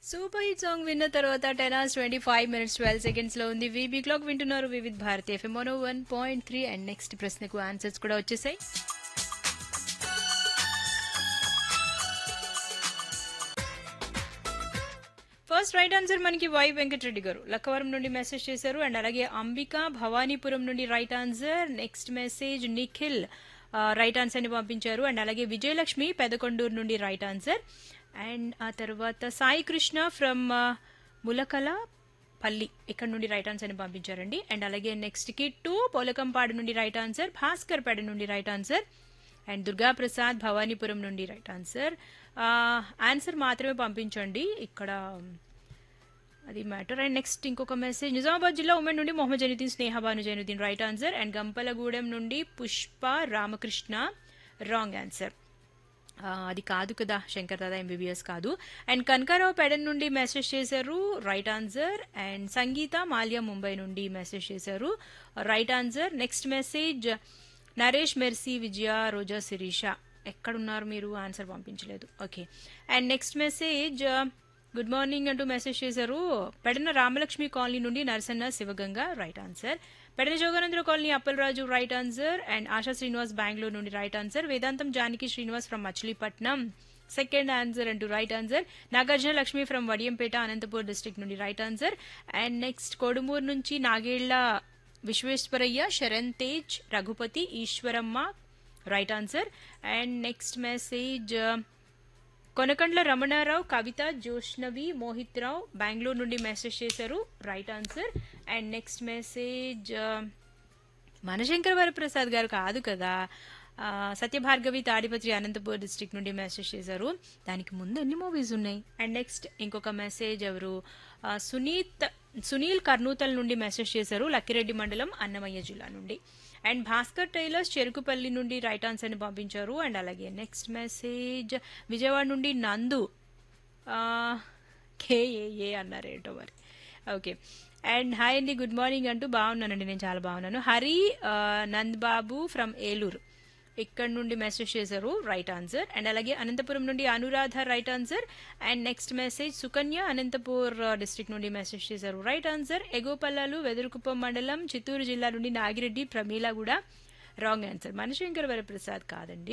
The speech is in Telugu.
సూపర్ హిట్ సాంగ్ విన్న తర్వాత ten hours twenty five minutes twelve seconds లో ఉంది వీబీ క్లాక్ వింటున్నారు Vividh Bharati FM one one point three and next ప్రశ్నకు ఆన్సర్స్ కూడా వచ్చేసాయి ఫస్ట్ రైట్ ఆన్సర్ మనకి వై వెంకటరెడ్డి గారు లక్కవరం నుండి మెసేజ్ చేశారు అండ్ అలాగే అంబిక భవానీపురం నుండి right answer next message Nikhil right answer ని పంపించారు అండ్ అలాగే విజయలక్ష్మి పెదకొండూరు నుండి రైట్ ఆన్సర్ అండ్ ఆ తర్వాత సాయి కృష్ణ ఫ్రమ్ ములకల పల్లి ఇక్కడ నుండి రైట్ ఆన్సర్ ని పంపించారండి అండ్ అలాగే నెక్స్ట్ కి టూ పోలకంపాడు నుండి రైట్ ఆన్సర్ భాస్కర్ పేడ నుండి right answer and Durga Prasad Bhavanipuram నుండి రైట్ ఆన్సర్ ఆన్సర్ మాత్రమే పంపించండి ఇక్కడ అది మ్యాటర్ అండ్ నెక్స్ట్ ఇంకొక మెసేజ్ నిజామాబాద్ జిల్లా ఉమెన్ నుండి Mohammed Zainuddin Snehabanu Zainuddin right answer and Gampalagudem నుండి పుష్ప రామకృష్ణ రాంగ్ ఆన్సర్ అది కాదు కదా శంకర్ దాదా ఎంబీబీఎస్ కాదు అండ్ కనకారావు పెడన్ నుండి మెసేజ్ చేశారు right answer and Sangeetha Malya Mumbai నుండి మెసేజ్ చేశారు right answer next message Naresh Mercy Vijaya రోజా శిరీష ఎక్కడున్నారు మీరు ఆన్సర్ పంపించలేదు okay and next message good morning అంటూ మెసేజ్ చేశారు పెడన రామలక్ష్మి కాలనీ నుండి Narasanna Sivaganga right answer Pedana Joganandra colony Appalaraju right answer and Asha Srinivas Bengaluru నుండి right answer Vedantam Janaki Srinivas from Machilipatnam second answer అంటూ right answer Nagarjuna Lakshmi from Vadiyampeta Anantapur district నుండి right answer and next Kodumuru నుంచి Nagella Visweswaraiah Sharan Tej Raghupathi Eswaramma right answer and next message Konakandla Ramanarao Kavitha Joshnavi Mohit Rao Bengaluru నుండి మెసేజ్ చేశారు right answer and next message Manashankar Varaprasad garu కాదు కదా సత్యభార్గవి తాడిపత్రి అనంతపూర్ డిస్ట్రిక్ట్ నుండి మెసేజ్ చేశారు దానికి ముందు ఎన్ని మూవీస్ ఉన్నాయి అండ్ నెక్స్ట్ ఇంకొక మెసేజ్ ఎవరు సునీత్ సునీల్ కర్నూతల్ నుండి మెసేజ్ చేశారు లక్కిరెడ్డి మండలం అన్నమయ్య జిల్లా నుండి అండ్ భాస్కర్ టైలర్స్ చెరుకుపల్లి నుండి రైట్ ఆన్సర్ని పంపించారు అండ్ అలాగే నెక్స్ట్ మెసేజ్ విజయవాడ నుండి నందు కేఏఏ అన్నారు ఏంటో మరి ఓకే అండ్ హాయ్ అండి గుడ్ మార్నింగ్ అంటూ బాగున్నానండి నేను చాలా బాగున్నాను హరి నంద్ బాబు ఫ్రమ్ ఏలూరు ఇక్కడ నుండి మెసేజ్ చేశారు రైట్ ఆన్సర్ అండ్ అలాగే అనంతపురం నుండి Anuradha right answer and next message Sukanya Anantapur district నుండి మెసేజ్ చేశారు రైట్ ఆన్సర్ ఎగోపల్లాలు వెదురుకుప్పం మండలం చిత్తూరు జిల్లా నుండి నాగిరెడ్డి ప్రమీల కూడా రాంగ్ ఆన్సర్ మనశంకర్ వరప్రసాద్ కాదండి